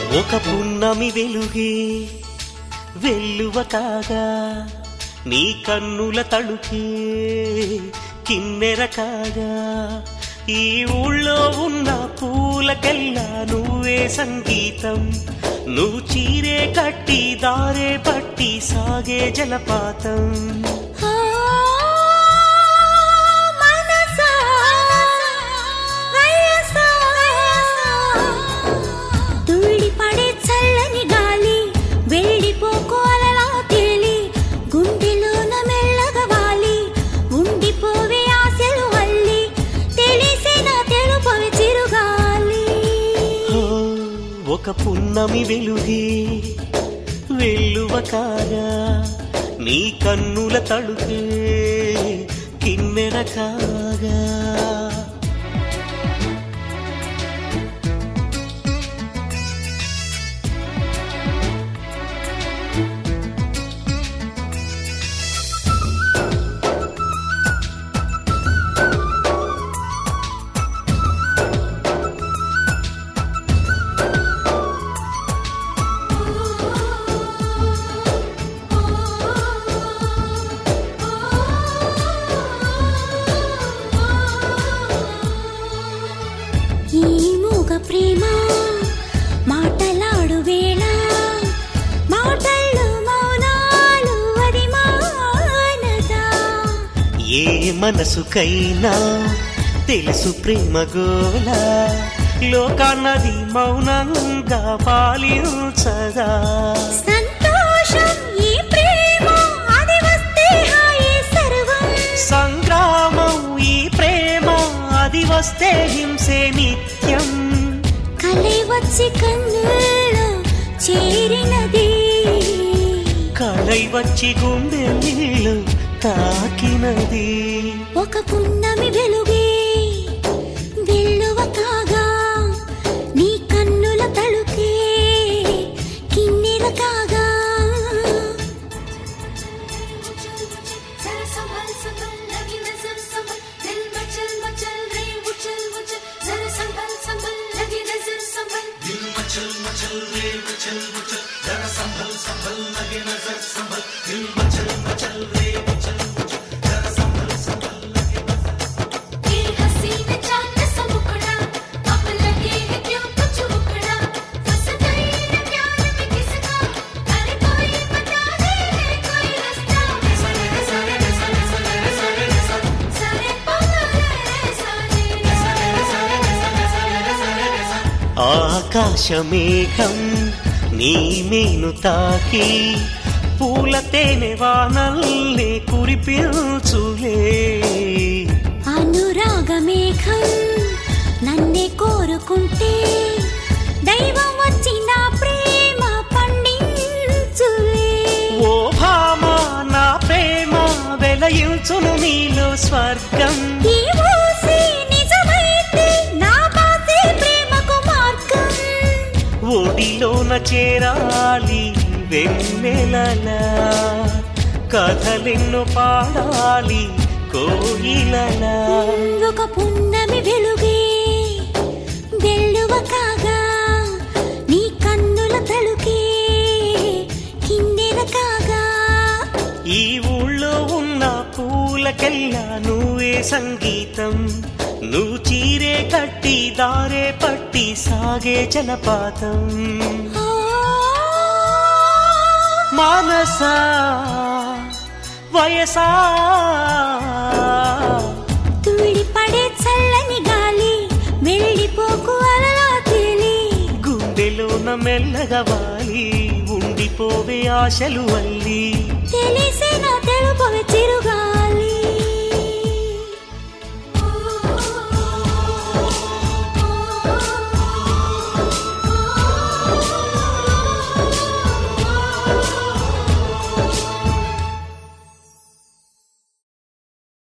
ఒక పున్నమి వెలుగే వెల్లువ కాగా నీ కన్నుల తడుకే కిన్నెర కాగా ఈ ఊళ్ళో ఉన్న పూలకెల్లా నువ్వే సంగీతం నువ్వు చీరే కట్టి దారే పట్టి సాగే జలపాతం ఓ మనసా వయసా తుళ్ళి పడే చల్లని గాలి వెళ్ళిపోకు అలలా తేలి గుండెలోన మెల్లగా వాలి ఉండిపోవే ఆశలు వల్లి తెలిసిన తెలుపవి చిరుగాలి ఓ, ఒక పున్నమి వెలుగే వెల్లువ కాగా నీ కన్నుల తడుకే కిన్నెర కాగా ఈ మూగ ప్రేమ మాటలాడు వేళ మాటల్లో మౌనాలు అది మానదా ఏ మనసుకైనా తెలుసు ప్రేమ గోల లోకాన్నది మౌనంగా పాలించగా సంతోషం ఈ ప్రేమ అది వస్తే హాయే సర్వం సంగ్రామం ఈ ప్రేమ అది వస్తే హింసే నిత్యం కలై వచ్చి కన్నుల్లో చేరినది కళై వచ్చి గుండె నీళ్ళు తాకినది ఒక పున్నమి వెలుగే వెల్లువ కాగా నీ కన్నుల తలుకే కిన్నెర కాగా जरा संभल संभल लगी नजर संभल दिल मचल मचल रे उछल उछल जरा संभल संभल लगी नजर संभल ये हसीन चांद सा मुखड़ा अब लगे है क्यों कुछ उखड़ा फंस गई है प्यार में किसका अरे कोई बता दे है कोई रास्ता सारे सारे सारे सारे सारे सारे पागल है सारे सारे सारे सारे सारे सारे ఆకాశమేఘం నీ మేను తాకి పూల తేనె వానల్ని కురిపించులే అనురాగమేఘం నన్నే కోరుకుంటే దైవం వచ్చి నా ప్రేమ పండించులే ఓ భామ నా ప్రేమ వెలయించును నీలో స్వర్గం ఈ ఊసి నిజమైతే నా బాసే ప్రేమకు మార్గం ఒడిలోన చేరాలి వెన్నెలలా కథలెన్ను పాడాలి కోయిలలా ఒక పున్నమి వెలుగే వెల్లువ కాగా నీ కన్నుల తలుకే కిన్నెర కాగా ఈ ఊళ్ళో ఉన్న పూలకెల్లా నువ్వే సంగీతం నువ్వు చీరే కట్టి దారే పట్టి సాగే జలపాతం ఓ మానసా వయసా తుళ్ళి పడే చల్లని గాలి వెళ్ళిపోకు అలలా తేలి గుండెలోన మెల్లగా వాలి ఉండిపోవే ఆశలు వల్లి తెలిసిన తెలుపవి చిరుగా